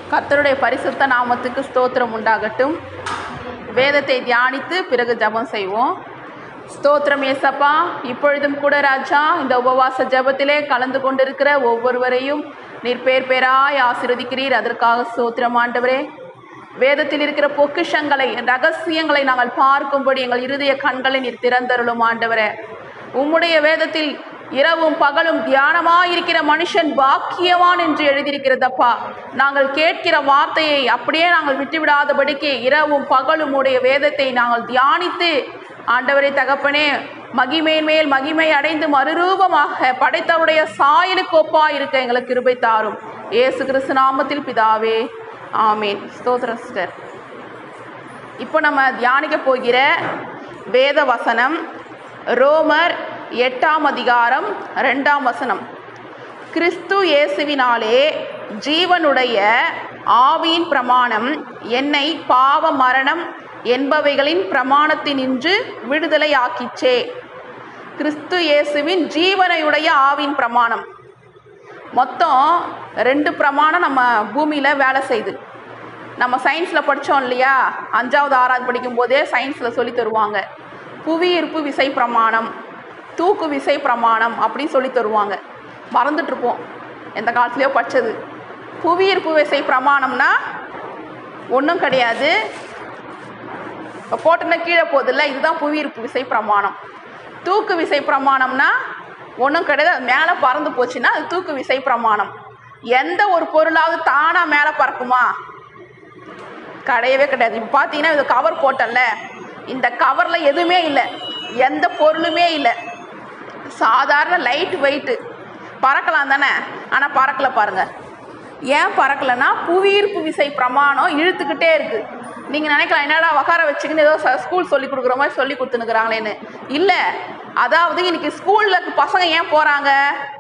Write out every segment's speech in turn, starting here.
கர்த்தருடைய பரிசுத்த நாமத்துக்கு ஸ்தோத்திரம் உண்டாகட்டும் வேதத்தை தியானித்து பிறகு ஜெபம் செய்வோம் ஸ்தோத்திரம் ஏசப்பா இப்பொழுதும் கூட ராஜா இந்த உபவாச ஜெபத்திலே கலந்து கொண்டிருக்கிற ஒவ்வொருவரையும் நீர் பேர் பேராய் ஆசீர்வதிக்கிறீர் அதற்காக ஸ்தோத்திரம் ஆண்டவரே வேதத்தில் இருக்கிற பொக்கிஷங்களை ரகசியங்களை நாங்கள் பார்க்கும்படி எங்கள் இருதய கண்களை நீர் திறந்தருளும் ஆண்டவரே உம்முடைய வேதத்தில் இரவும் பகலும் தியானமாயிருக்கிற மனுஷன் பாக்கியவான் என்று எழுதியிருக்கிறதப்பா நாங்கள் கேட்கிற வார்த்தையை அப்படியே நாங்கள் விட்டுவிடாதபடிக்கு இரவும் பகலும் உடைய வேதத்தை நாங்கள் தியானித்து ஆண்டவரை தகப்பனே மகிமையின் மேல் மகிமை அடைந்து மறுரூபமாக படைத்தவருடைய சாயலுக்கு ஒப்பா இருக்க எங்களுக்கு கிருபை தாரும் இயேசு கிறிஸ்து நாமத்தில் பிதாவே ஆமீன் ஸ்தோத்திரம் சிஸ்டர் இப்போ நம்ம தியானிக்க போகிற வேத வசனம் ரோமர் எட்டாம் அதிகாரம் ரெண்டாம் வசனம் கிறிஸ்து இயேசுவினாலே ஜீவனுடைய ஆவியின் பிரமாணம் என்னை பாவ மரணம் என்பவைகளின் பிரமாணத்தினின்று விடுதலை ஆக்கிச்சே கிறிஸ்து இயேசுவின் ஜீவனையுடைய ஆவியின் பிரமாணம் மொத்தம் ரெண்டு பிரமாணம் நம்ம பூமியில் வேலை செய்யுது நம்ம சயின்ஸில் படித்தோம் இல்லையா அஞ்சாவது ஆறாவது படிக்கும் போதே சயின்ஸில் சொல்லி தருவாங்க புவியீர்ப்பு விசை பிரமாணம் தூக்கு விசை பிரமாணம் அப்படின்னு சொல்லி தருவாங்க மறந்துட்டுருப்போம் எந்த காலத்துலேயோ படித்தது புவியீர்ப்பு விசை பிரமாணம்னா ஒன்றும் கிடையாது இப்போ போட்டோன்னா கீழே போகுதுல்ல இதுதான் புவியீர்ப்பு விசை பிரமாணம் தூக்கு விசை பிரமாணம்னா ஒன்றும் கிடையாது அது மேலே பறந்து போச்சுன்னா அது தூக்கு விசை பிரமாணம் எந்த ஒரு பொருளாவது தானாக மேலே பறக்குமா கிடையவே கிடையாது இப்போ பார்த்தீங்கன்னா இது கவர் போட்டல இந்த கவரில் எதுவுமே இல்லை எந்த பொருளுமே இல்லை சாதாரண லைட் வெயிட்டு பறக்கலாம் தானே ஆனால் பறக்கலை பாருங்க ஏன் பறக்கலைன்னா புவியீர்ப்பு விசை பிரமாணம் இழுத்துக்கிட்டே இருக்குது நீங்கள் நினைக்கலாம் என்னடா உக்கார வச்சுக்கின்னு ஏதோ ச- ஸ்கூல் சொல்லி கொடுக்குற மாதிரி சொல்லி கொடுத்துனுக்குறாங்களேன்னு இல்லை அதாவது இன்னைக்கு ஸ்கூலில் பசங்க ஏன் போகிறாங்க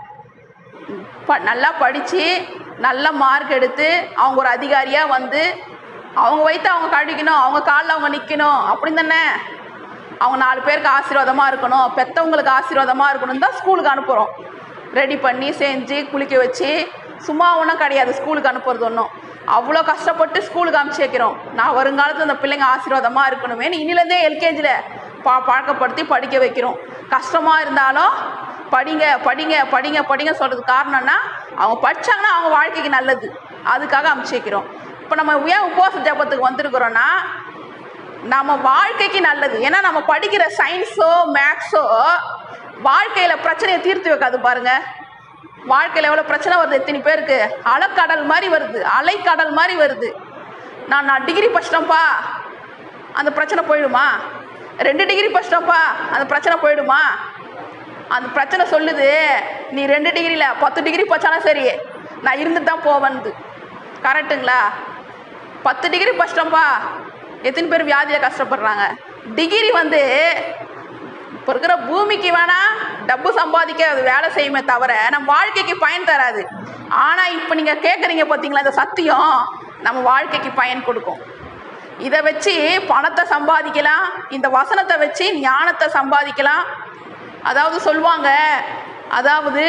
ப நல்லா படித்து நல்ல மார்க் எடுத்து அவங்க ஒரு அதிகாரியாக வந்து அவங்க வைத்து அவங்க கழிக்கணும் அவங்க காலில் அவங்க நிற்கணும் அப்படின்னு தானே அவங்க நாலு பேருக்கு ஆசீர்வாதமாக இருக்கணும் பெற்றவங்களுக்கு ஆசீர்வாதமாக இருக்கணும் தான் ஸ்கூலுக்கு அனுப்புகிறோம் ரெடி பண்ணி செஞ்சு குளிக்க வச்சு சும்மா ஒன்றும் கிடையாது ஸ்கூலுக்கு அனுப்புறது ஒன்றும் அவ்வளோ கஷ்டப்பட்டு ஸ்கூலுக்கு அனுப்பிச்சு வைக்கிறோம் நான் வருங்காலத்தில் அந்த பிள்ளைங்க ஆசீர்வாதமாக இருக்கணுமேனு இன்னிலேருந்தே எல்கேஜியில் பா பழக்கப்படுத்தி படிக்க வைக்கிறோம் கஷ்டமாக இருந்தாலும் படிங்க படிங்க படிங்க படிங்க சொல்கிறது காரணம்னா அவங்க படித்தாங்கன்னா அவங்க வாழ்க்கைக்கு நல்லது அதுக்காக அமுச்சு வைக்கிறோம் இப்போ நம்ம ஏன் உபவாச ஜபத்துக்கு வந்திருக்கிறோன்னா நம்ம வாழ்க்கைக்கு நல்லது ஏன்னா நம்ம படிக்கிற சயின்ஸோ மேக்ஸோ வாழ்க்கையில் பிரச்சனையை தீர்த்து வைக்காது பாருங்க வாழ்க்கையில் எவ்வளோ பிரச்சனை வருது எத்தனை பேருக்கு அலைக்கடல் மாதிரி வருது அலைக்கடல் மாதிரி வருது நான் நான் டிகிரி படிச்சிட்டேன்ப்பா அந்த பிரச்சனை போயிடுமா ரெண்டு டிகிரி படிச்சிட்டேன்ப்பா அந்த பிரச்சனை போயிடுமா அந்த பிரச்சனை சொல்லுது நீ ரெண்டு டிகிரியில் பத்து டிகிரி படிச்சாலும் சரி நான் இருந்துட்டு தான் போவேன்து கரெக்டுங்களா பத்து டிகிரி படிச்சிட்டோம்ப்பா எத்தனை பேர் வியாதியில் கஷ்டப்படுறாங்க டிகிரி வந்து இப்போ இருக்கிற பூமிக்கு வேணா டப்பு சம்பாதிக்க அது வேலை செய்யுமே தவிர நம்ம வாழ்க்கைக்கு பயன் தராது ஆனால் இப்போ நீங்கள் கேட்குறீங்க பார்த்தீங்களா இந்த சத்தியம் நம்ம வாழ்க்கைக்கு பயன் கொடுக்கும் இதை வச்சு பணத்தை சம்பாதிக்கலாம் இந்த வசனத்தை வச்சு ஞானத்தை சம்பாதிக்கலாம் அதாவது சொல்லுவாங்க அதாவது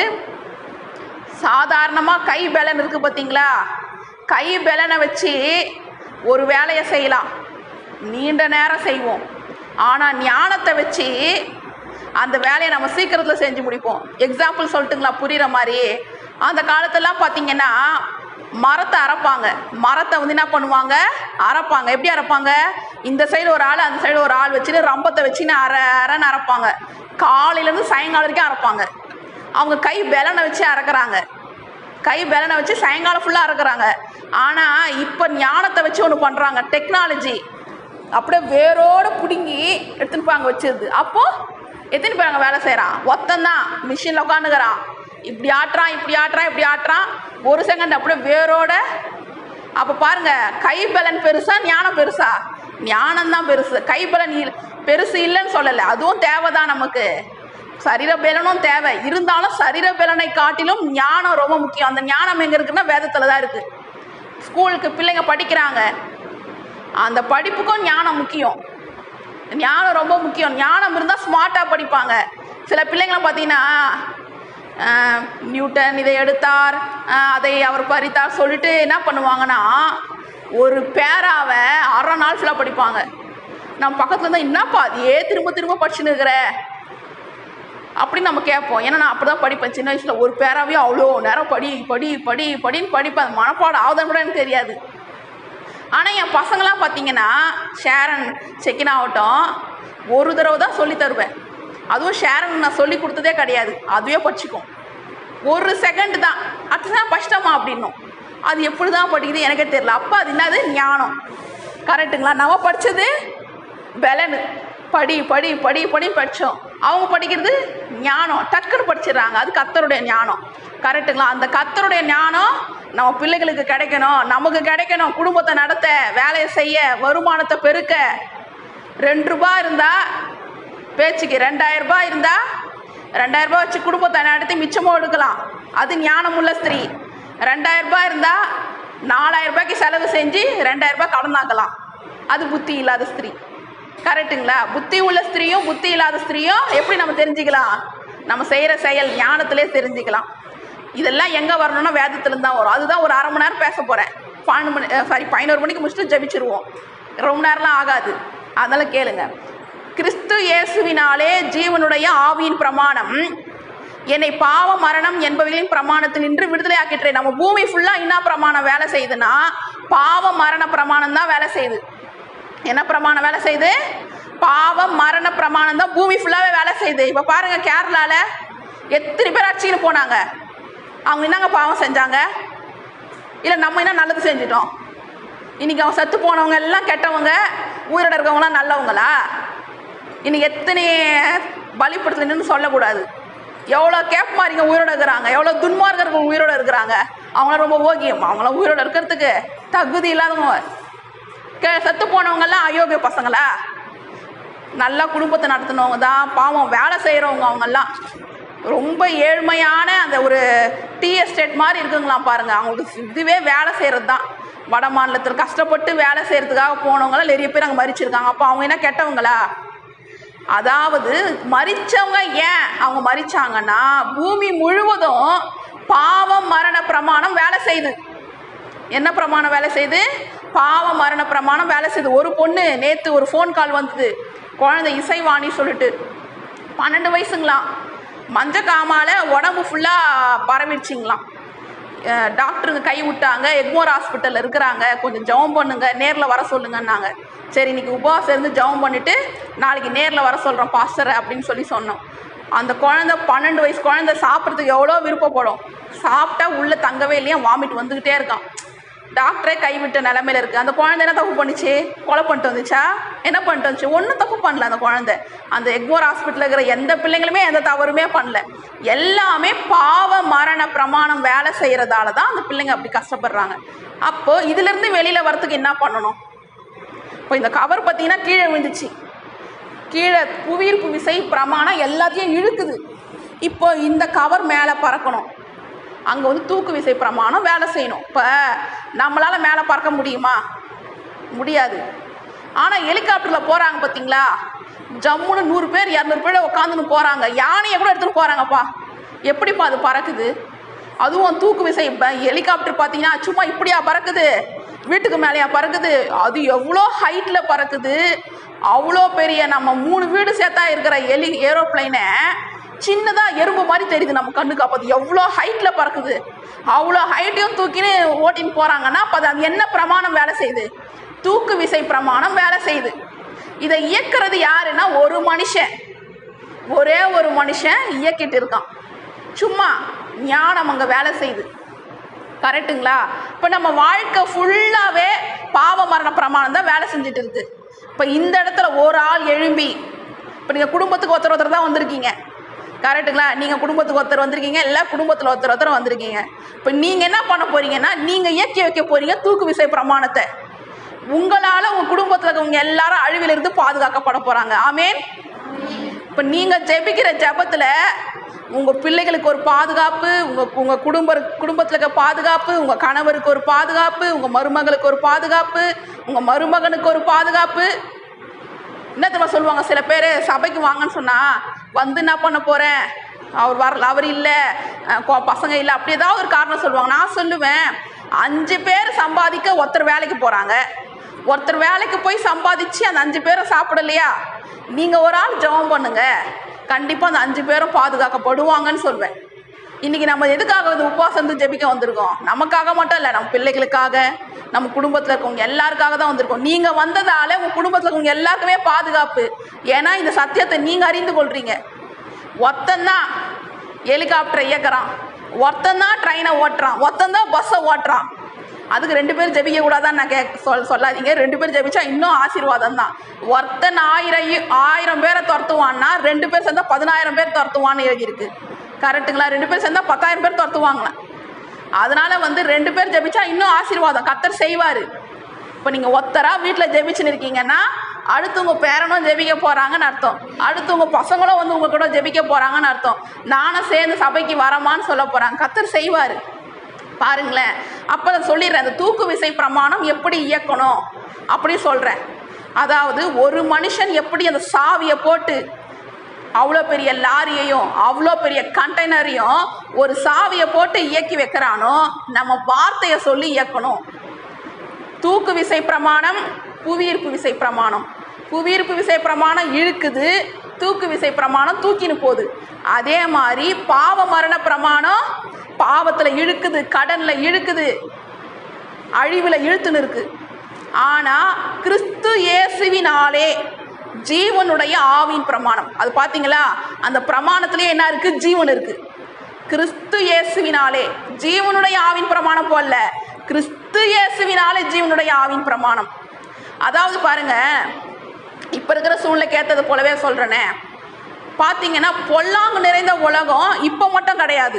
சாதாரணமாக கை பலன் இருக்குது பார்த்தீங்களா கை பலனை வச்சு ஒரு வேலையை செய்யலாம் நீண்ட நேரம் செய்வோம் ஆனால் ஞானத்தை வச்சு அந்த வேலையை நம்ம சீக்கிரத்தில் செஞ்சு முடிப்போம் எக்ஸாம்பிள் சொல்லட்டுங்களா புரிகிற மாதிரி அந்த காலத்துலலாம் பார்த்தீங்கன்னா மரத்தை அரைப்பாங்க மரத்தை வந்து என்ன பண்ணுவாங்க அரைப்பாங்க எப்படி அரைப்பாங்க இந்த சைடு ஒரு ஆள் அந்த சைடு ஒரு ஆள் வச்சுட்டு ரம்பத்தை வச்சுன்னு அரை அரைன்னு அரைப்பாங்க காலையிலேருந்து சாயங்காலம் வரைக்கும் அரைப்பாங்க அவங்க கை பலனை வச்சு அரைக்கிறாங்க கை பலனை வச்சு சாயங்காலம் ஃபுல்லாக அரைக்கிறாங்க ஆனால் இப்போ ஞானத்தை வச்சு ஒன்று பண்ணுறாங்க டெக்னாலஜி அப்படியே வேரோட பிடுங்கி எடுத்துன்னு போய் அங்கே வச்சிருது அப்போது எத்தனை பேர் அங்கே வேலை செய்கிறான் ஒத்தந்தான் மிஷினில் உட்காந்துக்கிறான் இப்படி ஆட்டுறான் இப்படி ஆட்டுறான் இப்படி ஆட்டுறான் ஒரு செகண்ட் அப்படியே வேரோட அப்போ பாருங்க கை பலன் பெருசா ஞானம் பெருசா ஞானம் தான் பெருசு கை பலன் இல்- பெருசு இல்லைன்னு சொல்லலை அதுவும் தேவைதான் நமக்கு சரீர பலனும் தேவை இருந்தாலும் சரீர பலனை காட்டிலும் ஞானம் ரொம்ப முக்கியம் அந்த ஞானம் எங்கே இருக்குன்னா வேதத்தில் தான் இருக்குது ஸ்கூலுக்கு பிள்ளைங்க படிக்கிறாங்க அந்த படிப்புக்கும் ஞானம் முக்கியம் ஞானம் ரொம்ப முக்கியம் ஞானம் இருந்தால் ஸ்மார்ட்டாக படிப்பாங்க சில பிள்ளைங்களாம் பார்த்தீங்கன்னா அஹ், நியூட்டன் இதை எடுத்தார் அஹ், அதை அவர் பறித்தார் சொல்லிட்டு என்ன பண்ணுவாங்கன்னா ஒரு பேராவை அரை நாள் ஃபுல்லாக படிப்பாங்க நம்ம பக்கத்தில் இருந்தால் என்னப்பா அதையே திரும்ப திரும்ப படிச்சுன்னு இருக்கிற அப்படின்னு நம்ம கேட்போம் ஏன்னா நான் அப்படி தான் படிப்பேன் சின்ன வயசில் ஒரு பேராவே அவ்வளோ நேரம் படி படி படி படின்னு படிப்பேன் அது மனப்பாடம் ஆகுதான்னு கூட எனக்கு தெரியாது ஆனால் என் பசங்களாம் பார்த்தீங்கன்னா ஷேரன் செக்கின் ஆகட்டும் ஒரு தடவை தான் சொல்லி தருவேன் அதுவும் ஷேரன் நான் சொல்லி கொடுத்ததே கிடையாது அதுவே படிச்சுக்கும் ஒரு செகண்ட் தான் அடுத்ததான் படிச்சிட்டோமா அப்படின்னும் அது எப்படி தான் படிக்குது எனக்கே தெரியல அப்போ அது என்னது ஞானம் கரெக்டுங்களா நம்ம படித்தது பெலனு படி படி படி படி படித்தோம் அவங்க படிக்கிறது ஞானம் டக்குன்னு படிச்சிடுறாங்க அது கத்தருடைய ஞானம் கரெக்டுங்களா அந்த கத்தருடைய ஞானம் நம்ம பிள்ளைகளுக்கு கிடைக்கணும் நமக்கு கிடைக்கணும் குடும்பத்தை நடத்த வேலையை செய்ய வருமானத்தை பெருக்க ரெண்டு ரூபா இருந்தால் பேச்சுக்கு ரெண்டாயிரம் ரூபாய் இருந்தால் ரெண்டாயிரம் ரூபாய் வச்சு குடும்பத்தை நடத்தி மிச்சமும் எடுக்கலாம் அது ஞானமுள்ள ஸ்திரீ ரெண்டாயிரம் ரூபாய் இருந்தால் நாலாயிரம் ரூபாய்க்கு செலவு செஞ்சு ரெண்டாயிரம் ரூபாய் கடனாக்கலாம் அது புத்தி இல்லாத ஸ்திரீ கரெக்ட்டுங்களா புத்தி உள்ள ஸ்திரீயும் புத்தி இல்லாத ஸ்திரீயும் எப்படி நம்ம தெரிஞ்சுக்கலாம் நம்ம செய்கிற செயல் ஞானத்திலே தெரிஞ்சுக்கலாம் இதெல்லாம் எங்கே வரணும்னா வேதத்துலேருந்து தான் வரும் அதுதான் ஒரு அரை மணி நேரம் பேச போகிறேன் பன்னெண்டு மணி சாரி பதினோரு மணிக்கு முடிச்சுட்டு ஜெபிச்சிருவோம் ரொம்ப நேரம்லாம் ஆகாது அதனால் கேளுங்க கிறிஸ்து இயேசுவினாலே ஜீவனுடைய ஆவியின் பிரமாணம் என்னை பாவ மரணம் என்பவைகளின் பிரமாணத்தில் நின்று விடுதலை ஆக்கிட்டுறேன் நம்ம பூமி ஃபுல்லாக என்ன பிரமாணம் வேலை செய்யுதுன்னா பாவ மரண பிரமாணம் தான் வேலை செய்யுது என்ன பிரமாணம் வேலை செய்யுது பாவம் மரண பிரமாணம் தான் பூமி ஃபுல்லாகவே வேலை செய்யுது இப்போ பாருங்க கேரளால எத்தனை பேர் அடிச்சுக்கின்னு போனாங்க அவங்க என்னங்க பாவம் செஞ்சாங்க இல்லை நம்ம என்ன நல்லது செஞ்சிட்டோம் இன்னைக்கு அவங்க செத்து போனவங்க எல்லாம் கெட்டவங்க உயிரோட இருக்கவங்களாம் நல்லவங்களா இன்னைக்கு எத்தனை பலிப்படுத்தலன்னு சொல்லக்கூடாது எவ்வளோ கேப் மாறிங்க உயிரோட இருக்கிறாங்க எவ்வளோ துன்மார்க்கர்கள் உயிரோட இருக்கிறாங்க அவங்களாம் ரொம்ப ஓகியம் அவங்களாம் உயிரோட இருக்கிறதுக்கு தகுதி இல்லாதவங்க கே செத்து போனவங்கெல்லாம் அயோக்கிய பசங்களா நல்லா குடும்பத்தை நடத்தினவங்க தான் பாவம் வேலை செய்கிறவங்க அவங்கெல்லாம் ரொம்ப ஏழ்மையான அந்த ஒரு டீ எஸ்டேட் மாதிரி இருக்குங்களாம் பாருங்கள் அவங்களுக்கு இதுவே வேலை செய்கிறது தான் வட மாநிலத்தில் கஷ்டப்பட்டு வேலை செய்கிறதுக்காக போனவங்களாம் நிறைய பேர் அங்கே மறிச்சிருக்காங்க அப்போ அவங்க என்ன கெட்டவங்களா அதாவது மறிச்சவங்க ஏன் அவங்க மறிச்சாங்கன்னா பூமி முழுவதும் பாவம் மரண பிரமாணம் வேலை செய்யுது என்ன பிரமாணம் வேலை செய்யுது பாவ மரண பிரமாணம் வேலை செய்யுது ஒரு பொண்ணு நேற்று ஒரு ஃபோன் கால் வந்தது குழந்தை இசைவாணி சொல்லிட்டு பன்னெண்டு வயசுங்களாம் மஞ்ச காமால உடம்பு ஃபுல்லாக பரவிடுச்சிங்களாம் அஹ் டாக்டருங்க கை விட்டாங்க எக்மோர் ஹாஸ்பிட்டலில் இருக்கிறாங்க கொஞ்சம் ஜெபம் பண்ணுங்க நேரில் வர சொல்லுங்கன்னாங்க சரி இன்னைக்கு உபவாசம் இருந்து ஜெபம் பண்ணிவிட்டு நாளைக்கு நேரில் வர சொல்கிறோம் பாஸ்டர் அப்படின்னு சொல்லி சொன்னோம் அந்த குழந்தை பன்னெண்டு வயசு குழந்தை சாப்பிட்றதுக்கு எவ்வளோ விருப்பப்படும் சாப்பிட்டா உள்ளே தங்கவே இல்லையா வாமிட் வந்துக்கிட்டே இருக்கான் டாக்டரே கைவிட்ட நிலமையில இருக்குது அந்த குழந்தை என்ன தப்பு பண்ணுச்சு கொலை பண்ணிட்டு வந்துச்சா என்ன பண்ணிட்டு வந்துச்சு ஒன்றும் தப்பு பண்ணல அந்த குழந்தை அந்த எக்மோர் ஹாஸ்பிட்டலில் இருக்கிற எந்த பிள்ளைங்களுமே எந்த தவறுமே பண்ணல எல்லாமே பாவ மரண பிரமாணம் வேலை செய்கிறதால தான் அந்த பிள்ளைங்க அப்படி கஷ்டப்படுறாங்க அப்போது இதுலேருந்து வெளியில் வரத்துக்கு என்ன பண்ணணும் இப்போ இந்த கவர் பார்த்தீங்கன்னா கீழே விழுந்துச்சு கீழே புவியீர்ப்பு விசை பிரமாணம் எல்லாத்தையும் இழுக்குது இப்போ இந்த கவர் மேலே பறக்கணும் அங்கே வந்து தூக்கு விசை பிரமாணம் வேலை செய்யணும் இப்போ நம்மளால் மேலே பறக்க முடியுமா முடியாது ஆனால் ஹெலிகாப்டரில் போகிறாங்க பார்த்தீங்களா ஜம்முன்னு நூறு பேர் இரநூறு பேர் உட்காந்துன்னு போகிறாங்க யானையை கூட எடுத்துகிட்டு போகிறாங்கப்பா எப்படிப்பா அது பறக்குது அதுவும் தூக்கு விசை இப்போ ஹெலிகாப்டர் பார்த்தீங்கன்னா சும்மா இப்படியா பறக்குது வீட்டுக்கு மேலேயா பறக்குது அது எவ்வளோ ஹைட்டில் பறக்குது அவ்வளோ பெரிய நம்ம மூணு வீடு சேர்த்தா இருக்கிற ஹெலி ஏரோப்ளைனை சின்னதாக எறும்பு மாதிரி தெரியுது நம்ம கண்ணுக்கு அப்போ அது எவ்வளோ ஹைட்டில் பறக்குது அவ்வளோ ஹைட்டையும் தூக்கின்னு ஓட்டின்னு போகிறாங்கன்னா அப்போ அது என்ன பிரமாணம் வேலை செய்யுது தூக்கு விசை பிரமாணம் வேலை செய்யுது இதை இயக்குறது யாருன்னா ஒரு மனுஷன் ஒரே ஒரு மனுஷன் இயக்கிட்டு இருக்கான் சும்மா ஞானம் அங்கே வேலை செய்யுது கரெக்ட்டுங்களா இப்போ நம்ம வாழ்க்கை ஃபுல்லாகவே பாவ மரண பிரமாணம் தான் வேலை செஞ்சுட்டு இருக்கு இப்போ இந்த இடத்துல ஒரு ஆள் எழும்பி இப்போ நீங்கள் குடும்பத்துக்கு ஒருத்தர் ஒருத்தர் தான் வந்திருக்கீங்க கரெக்ட்டுங்களா நீங்கள் குடும்பத்துக்கு ஒருத்தர் வந்திருக்கீங்க இல்லை குடும்பத்தில் ஒருத்தர் ஒருத்தர் வந்திருக்கீங்க இப்போ நீங்கள் என்ன பண்ண போறீங்கன்னா நீங்கள் இயக்கி வைக்க போறீங்க தூக்கு விசை பிரமாணத்தை உங்களால் உங்கள் குடும்பத்தில் இருக்கவங்க எல்லாரும் அழிவிலிருந்து பாதுகாக்கப்பட போகிறாங்க ஆமேன் இப்போ நீங்கள் ஜெபிக்கிற ஜெபத்தில் உங்கள் பிள்ளைகளுக்கு ஒரு பாதுகாப்பு உங்கள் உங்கள் குடும்ப குடும்பத்தில் இருக்க பாதுகாப்பு உங்கள் கணவருக்கு ஒரு பாதுகாப்பு உங்கள் மருமகளுக்கு ஒரு பாதுகாப்பு உங்கள் மருமகனுக்கு ஒரு பாதுகாப்பு என்ன தெரியுமா சொல்லுவாங்க சில பேர் சபைக்கு வாங்கன்னு சொன்னால் வந்து என்ன பண்ண போகிறேன் அவர் வரல அவர் இல்லை அஹ், கொ- பசங்க இல்லை அப்படி ஏதாவது ஒரு காரணம் சொல்லுவாங்க நான் சொல்லுவேன் அஞ்சு பேர் சம்பாதிக்க ஒருத்தர் வேலைக்கு போகிறாங்க ஒருத்தர் வேலைக்கு போய் சம்பாதிச்சு அந்த அஞ்சு பேரும் சாப்பிடலையா நீங்கள் ஒரு ஆள் ஜெபம் பண்ணுங்க கண்டிப்பாக அந்த அஞ்சு பேரும் பாதுகாக்கப்படுவாங்கன்னு சொல்வேன் இன்னைக்கு நம்ம எதுக்காக வந்து உபவாசம் வந்து ஜெபிக்க வந்திருக்கோம் நமக்காக மட்டும் இல்லை நம்ம பிள்ளைகளுக்காக நம்ம குடும்பத்தில் இருக்கவங்க எல்லாருக்காக தான் வந்திருக்கோம் நீங்கள் வந்ததால உங்கள் குடும்பத்தில் இருக்கவங்க எல்லாருக்குமே பாதுகாப்பு ஏன்னா இந்த சத்தியத்தை நீங்கள் அறிந்து கொள்றீங்க ஒருத்தந்தான் ஹெலிகாப்டரை இயக்குறான் ஒருத்தந்தான் ட்ரெயினை ஓட்டுறான் ஒருத்தந்தான் பஸ்ஸை ஓட்டுறான் அதுக்கு ரெண்டு பேரும் ஜெபிக்க கூடாதான்னு நான் கேக் சொல் சொல்லாதீங்க ரெண்டு பேரும் ஜெபிச்சா இன்னும் ஆசீர்வாதம் தான் ஒருத்தன் ஆயிரம் இ- ஆயிரம் பேரை துரத்துவான்னா ரெண்டு பேர் சேர்ந்தா பதினாயிரம் பேர் துரத்துவான்னு எழுதியிருக்கு கரெக்ட்டுங்களா ரெண்டு பேர் சேர்ந்தா பத்தாயிரம் பேர் துரத்துவாங்களா அதனால வந்து ரெண்டு பேர் ஜெபிச்சா இன்னும் ஆசீர்வாதம் கத்தர் செய்வார் இப்போ நீங்கள் ஒத்தரா வீட்டில் ஜெபிச்சுன்னு இருக்கீங்கன்னா அடுத்து உங்கள் பேரனும் ஜெபிக்க போகிறாங்கன்னு அர்த்தம் அடுத்து உங்கள் பசங்களும் வந்து உங்கள் கூட ஜெபிக்க போகிறாங்கன்னு அர்த்தம் நானும் சேர்ந்து சபைக்கு வரமான்னு சொல்ல போகிறாங்க கத்தர் செய்வார் பாருங்களேன் அப்போ நான் சொல்லிடுறேன் அந்த தூக்கு விசை பிரமாணம் எப்படி இயக்கணும் அப்படி சொல்கிறேன் அதாவது ஒரு மனுஷன் எப்படி அந்த சாவியை போட்டு அவ்வளோ பெரிய லாரியையும் அவ்வளோ பெரிய கண்டெய்னரையும் ஒரு சாவியை போட்டு இயக்கி வைக்கிறானோ நம்ம வார்த்தையை சொல்லி இயக்கணும் தூக்கு விசை பிரமாணம் புவியீர்ப்பு விசை பிரமாணம் புவியீர்ப்பு விசை பிரமாணம் இழுக்குது தூக்கு விசை பிரமாணம் தூக்கின்னு போகுது அதே மாதிரி பாவ மரண பிரமாணம் பாவத்தில் இழுக்குது கடனில் இழுக்குது அழிவில் இழுத்துன்னு இருக்கு ஆனால் கிறிஸ்து இயேசுவினாலே ஜீவனுடைய ஆவின் பிரமாணம் அது பார்த்தீங்களா அந்த பிரமாணத்திலே என்ன இருக்கு ஜீவன் இருக்கு கிறிஸ்து இயேசுவினாலே ஜீவனுடைய ஆவின் பிரமாணம் போல கிறிஸ்து இயேசுவினாலே ஜீவனுடைய ஆவின் பிரமாணம் அதாவது பாருங்க இப்போ இருக்கிற சூழ்நிலைக்கு ஏற்றது போலவே சொல்கிறேனே பார்த்தீங்கன்னா பொல்லாங்கு நிறைந்த உலகம் இப்போ மட்டும் கிடையாது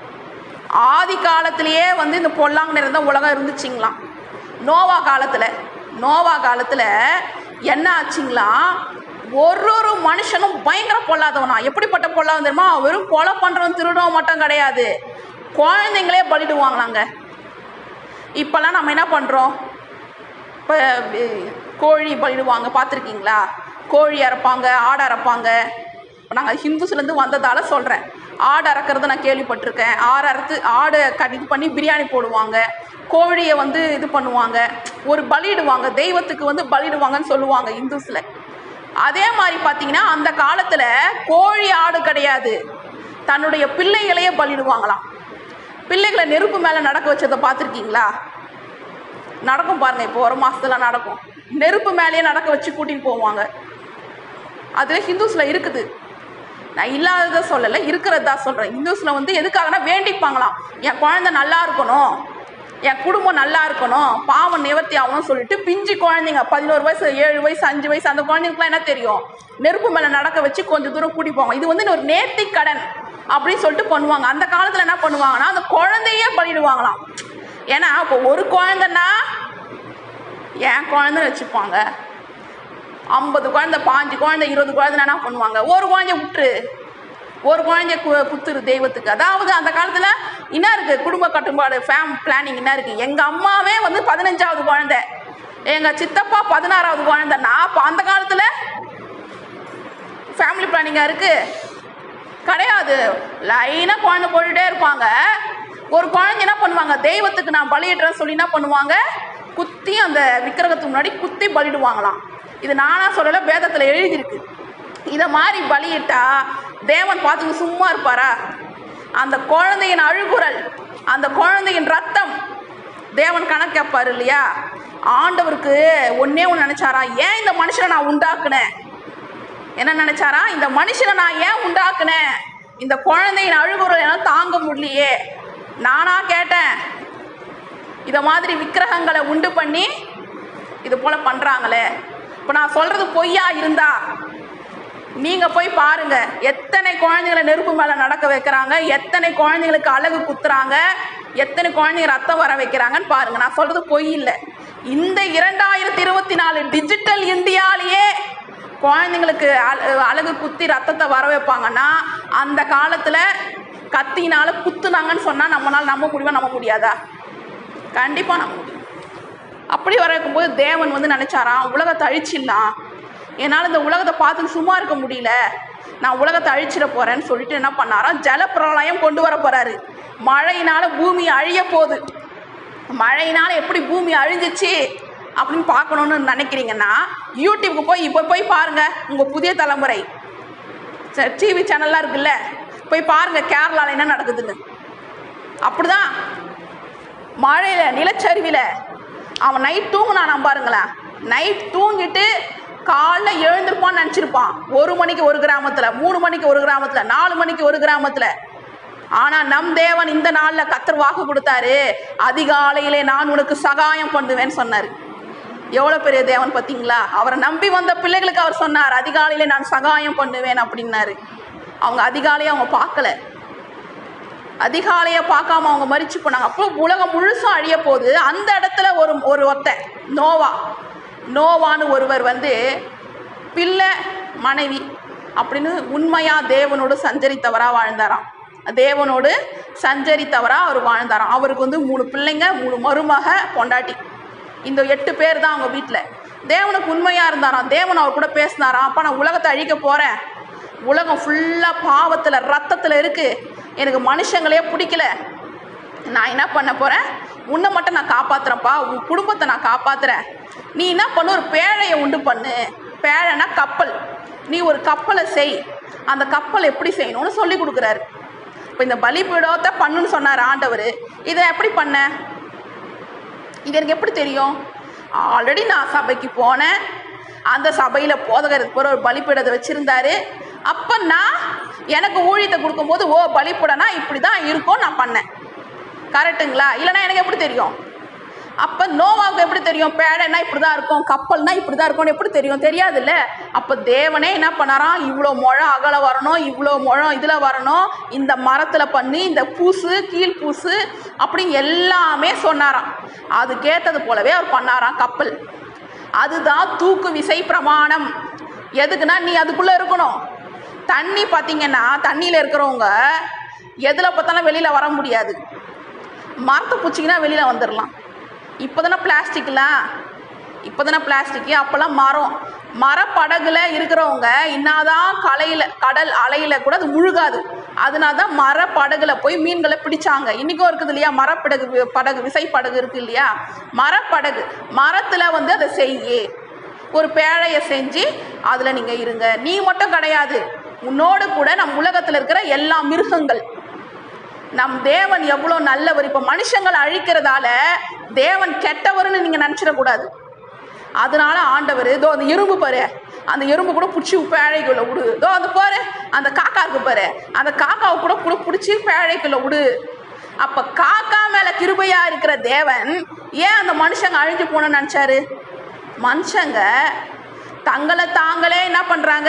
ஆதி காலத்திலேயே வந்து இந்த பொல்லாங்கு நிறைந்த உலகம் இருந்துச்சுங்களாம் நோவா காலத்தில் நோவா காலத்தில் என்ன ஆச்சுங்களாம் ஒரு ஒரு மனுஷனும் பயங்கர பொல்லாதவனா எப்படிப்பட்ட பொல்லாதவன் தெரியுமா வெறும் கொலை பண்ணுறவன் திருடவன் மட்டும் கிடையாது குழந்தைங்களே பலிடுவாங்களாங்க இப்போல்லாம் நம்ம என்ன பண்ணுறோம் இப்போ கோழி பலிடுவாங்க பார்த்துருக்கீங்களா கோழி அரைப்பாங்க ஆடு அரைப்பாங்க நாங்கள் ஹிந்துஸ்லேருந்து வந்ததால் சொல்கிறேன் ஆடு அறக்கிறது நான் கேள்விப்பட்டிருக்கேன் ஆடு அறுத்து ஆடை கட் இது பண்ணி பிரியாணி போடுவாங்க கோழியை வந்து இது பண்ணுவாங்க ஒரு பலியிடுவாங்க தெய்வத்துக்கு வந்து பலியிடுவாங்கன்னு சொல்லுவாங்க இந்துஸில் அதே மாதிரி பார்த்தீங்கன்னா அந்த காலத்தில் கோழி ஆடு கிடையாது தன்னுடைய பிள்ளைகளையே பலியிடுவாங்களாம் பிள்ளைகளை நெருப்பு மேலே நடக்க வச்சதை பார்த்துருக்கீங்களா நடக்கும் பாருங்க இப்போ ஒரு மாசத்துல நடக்கும் நெருப்பு மேலேயே நடக்க வச்சு கூட்டிட்டு போவாங்க அது ஹிந்துஸில் இருக்குது நான் இல்லாததை சொல்லலை இருக்கிறது தான் சொல்கிறேன் ஹிந்துஸில் வந்து எதுக்காகனா வேண்டிப்பாங்களாம் என் குழந்தை நல்லா இருக்கணும் என் குடும்பம் நல்லா இருக்கணும் பாவம் நிவர்த்தி ஆகணும்னு சொல்லிட்டு பிஞ்சு குழந்தைங்க பதினோரு வயசு ஏழு வயசு அஞ்சு வயசு அந்த குழந்தைங்களுக்குலாம் என்ன தெரியும் நெருப்பு மேலே நடக்க வச்சு கொஞ்சம் தூரம் கூட்டி போவாங்க இது வந்து ஒரு நேர்த்தி கடன் அப்படின்னு சொல்லிட்டு பண்ணுவாங்க அந்த காலத்தில் என்ன பண்ணுவாங்கன்னா அந்த குழந்தையே பலிடுவாங்களாம் ஏன்னா இப்போ ஒரு குழந்தைன்னா என் குழந்தைன்னு வச்சுப்பாங்க ஐம்பது குழந்தை பாஞ்சு குழந்தை இருபது குழந்தை என்ன பண்ணுவாங்க ஒரு குழந்தைய விட்டுரு ஒரு குழந்தைய கு குத்துரு தெய்வத்துக்கு அதாவது அந்த காலத்தில் என்ன இருக்குது குடும்ப கட்டுப்பாடு ஃபேம் பிளானிங் என்ன இருக்குது எங்கள் அம்மாவே வந்து பதினஞ்சாவது குழந்தை எங்கள் சித்தப்பா பதினாறாவது குழந்தைன்னா அப்போ அந்த காலத்தில் ஃபேமிலி பிளானிங்காக இருக்குது கிடையாது லைனாக குழந்தை போட்டுட்டே இருப்பாங்க ஒரு குழந்தை என்ன பண்ணுவாங்க தெய்வத்துக்கு நான் பலியிடுறேன்னு சொல்லி என்ன பண்ணுவாங்க குத்தி அந்த விக்கிரகத்துக்கு முன்னாடி குத்தி பலிடுவாங்களாம் இது நானா சொல்லலை வேதத்தில் எழுதியிருக்கு இதை மாதிரி பலியிட்டா தேவன் பார்த்துங்க சும்மா இருப்பாரா அந்த குழந்தையின் அழுகுரல் அந்த குழந்தையின் ரத்தம் தேவன் கணக்கு கேட்பார் இல்லையா ஆண்டவருக்கு ஒன்னே ஒன்று நினச்சாரா ஏன் இந்த மனுஷனை நான் உண்டாக்குனேன் என்ன நினைச்சாரா இந்த மனுஷனை நான் ஏன் உண்டாக்குனேன் இந்த குழந்தையின் அழுகுறல் என்னால் தாங்க முடியலையே நானா கேட்டேன் இதை மாதிரி விக்கிரகங்களை உண்டு பண்ணி இது போல பண்ணுறாங்களே இப்போ நான் சொல்கிறது பொய்யா இருந்தா நீங்கள் போய் பாருங்க எத்தனை குழந்தைங்களை நெருப்பு மேலே நடக்க வைக்கிறாங்க எத்தனை குழந்தைங்களுக்கு அழகு குத்துறாங்க எத்தனை குழந்தைங்க ரத்தம் வர வைக்கிறாங்கன்னு பாருங்க நான் சொல்கிறது பொய் இல்லை இந்த இரண்டாயிரத்தி இருபத்தி நாலு டிஜிட்டல் இந்தியாலேயே குழந்தைங்களுக்கு அழ- அழகு குத்தி ரத்தத்தை வர வைப்பாங்கன்னா அந்த காலத்தில் கத்தினால குத்துனாங்கன்னு சொன்னால் நம்மளால் நம்ப முடியுமா நம்ப முடியாதா கண்டிப்பாக நம்ப முடியும் அப்படி வர இருக்கும்போது தேவன் வந்து நினச்சாராம் உலகத்தை அழிச்சிடலாம் என்னால் இந்த உலகத்தை பார்த்து சும்மா இருக்க முடியல நான் உலகத்தை அழிச்சிட போகிறேன்னு சொல்லிட்டு என்ன பண்ணாராம் ஜலப்பிரளயம் கொண்டு வர போகிறாரு மழையினால் பூமி அழிய போகுது மழையினால் எப்படி பூமி அழிஞ்சிச்சு அப்படின்னு பார்க்கணுன்னு நினைக்கிறீங்கன்னா யூடியூப்க்கு போய் இப்போ போய் பாருங்கள் உங்கள் புதிய தலைமுறை டிவி சேனல்லாம் இருக்குல்ல போய் பாருங்கள் கேரளாவில் என்ன நடக்குதுன்னு அப்படிதான் மழையில் நிலச்சரிவில் அவன் நைட் தூங்குனானாம் பாருங்களேன் நைட் தூங்கிட்டு காலைல எழுந்திருப்பான்னு நினச்சிருப்பான் ஒரு மணிக்கு ஒரு கிராமத்தில் மூணு மணிக்கு ஒரு கிராமத்தில் நாலு மணிக்கு ஒரு கிராமத்தில் ஆனால் நம் தேவன் இந்த நாளில் கத்தர் வாக்கு கொடுத்தாரு அதிகாலையிலே நான் உனக்கு சகாயம் பண்ணுவேன்னு சொன்னார் எவ்வளோ பெரிய தேவன் பார்த்தீங்களா அவரை நம்பி வந்த பிள்ளைகளுக்கு அவர் சொன்னார் அதிகாலையிலே நான் சகாயம் பண்ணுவேன் அப்படின்னாரு அவங்க அதிகாலையை அவங்க பார்க்கல அதிகாலையை பார்க்காம அவங்க மறிச்சு போனாங்க அப்போ உலகம் முழுசும் அழிய போகுது அந்த இடத்துல ஒரு ஒரு ஒருத்தன் நோவா நோவான்னு ஒருவர் வந்து பிள்ளை மனைவி அப்படின்னு உண்மையா தேவனோடு சஞ்சரித்தவராக வாழ்ந்தாராம் தேவனோடு சஞ்சரித்தவராக அவர் வாழ்ந்தாராம் அவருக்கு வந்து மூணு பிள்ளைங்க மூணு மருமக பொண்டாட்டி இந்த எட்டு பேர் தான் அவங்க வீட்டில் தேவனுக்கு உண்மையாக இருந்தாராம் தேவன் அவர் கூட பேசினாராம் அப்போ நான் உலகத்தை அழிக்க போகிறேன் உலகம் ஃபுல்லாக பாவத்தில் ரத்தத்தில் இருக்குது எனக்கு மனுஷங்களே பிடிக்கல நான் என்ன பண்ண போகிறேன் உன்னை மட்டும் நான் காப்பாற்றுறேன்ப்பா உன் குடும்பத்தை நான் காப்பாற்றுறேன் நீ என்ன பண்ணு ஒரு பேழையை உண்டு பண்ணு பேழைனா கப்பல் நீ ஒரு கப்பலை செய் அந்த கப்பல் எப்படி செய்யணும்னு சொல்லி கொடுக்குறாரு இப்போ இந்த பலிபீடத்தை பண்ணுன்னு சொன்னார் ஆண்டவர் இதை எப்படி பண்ண இது எனக்கு எப்படி தெரியும் ஆல்ரெடி நான் சபைக்கு போனேன் அந்த சபையில் போதகருக்கு போகிற ஒரு பலிப்பீடத்தை வச்சுருந்தாரு அப்போ நான் எனக்கு ஊழியத்தை கொடுக்கும்போது ஓ பலிப்பீடனா இப்படி தான் இருக்கும் நான் பண்ணேன் கரெக்டுங்களா இல்லைனா எனக்கு எப்படி தெரியும் அப்போ நோவாவுக்கு எப்படி தெரியும் பேடைனா இப்படி தான் இருக்கும் கப்பல்னா இப்படி தான் இருக்கும்னு எப்படி தெரியும் தெரியாதுல்ல அப்போ தேவனே என்ன பண்ணாராம் இவ்வளோ முழம் அகல வரணும் இவ்வளோ முழம் இதில் வரணும் இந்த மரத்தில் பண்ணி இந்த பூசு கீழ் பூசு அப்படி எல்லாமே சொன்னாராம் அதுக்கேற்றது போலவே அவர் பண்ணாராம் கப்பல் அதுதான் தூக்கு விசை பிரமாணம் எதுக்குன்னா நீ அதுக்குள்ளே இருக்கணும் தண்ணி பார்த்தீங்கன்னா தண்ணியில் இருக்கிறவங்க எதில் பார்த்தாலும் வெளியில் வர முடியாது மரத்தை பிடிச்சிங்கன்னா வெளியில் வந்துடலாம் இப்போ தானே பிளாஸ்டிக்லாம் இப்போ தானே பிளாஸ்டிக்கு அப்போல்லாம் மரம் மரப்படகுல இருக்கிறவங்க இன்னாதான் கலையில் கடல் அலையில் கூட அது முழுகாது அதனால தான் மரப்படகுல போய் மீன்களை பிடிச்சாங்க இன்றைக்கும் இருக்குது இல்லையா மரப்படகு வி- படகு விசைப்படகு இருக்குது இல்லையா மரப்படகு மரத்தில் வந்து அதை செய்யி ஒரு பேழையை செஞ்சு அதில் நீங்கள் இருங்க நீ மட்டும் கிடையாது உன்னோடு கூட நம் உலகத்தில் இருக்கிற எல்லா மிருகங்கள் நம் தேவன் எவ்வளோ நல்லவர் இப்போ மனுஷங்களை அழிக்கிறதால தேவன் கெட்டவர்னு நீங்கள் நினச்சிடக்கூடாது அதனால ஆண்டவர் இதோ அந்த எறும்பு பாரு அந்த எறும்பு கூட பிடிச்சி பேழைக்குள்ள விடு இதோ அந்த பாரு அந்த காக்கா இருக்கு பாரு அந்த காக்காவை கூட கூட பிடிச்சி பேழைக்குள்ள விடு அப்போ காக்கா மேலே கிருபையா இருக்கிற தேவன் ஏன் அந்த மனுஷங்க அழிஞ்சு போகணும்னு நினச்சாரு மனுஷங்க தங்களை தாங்களே என்ன பண்ணுறாங்க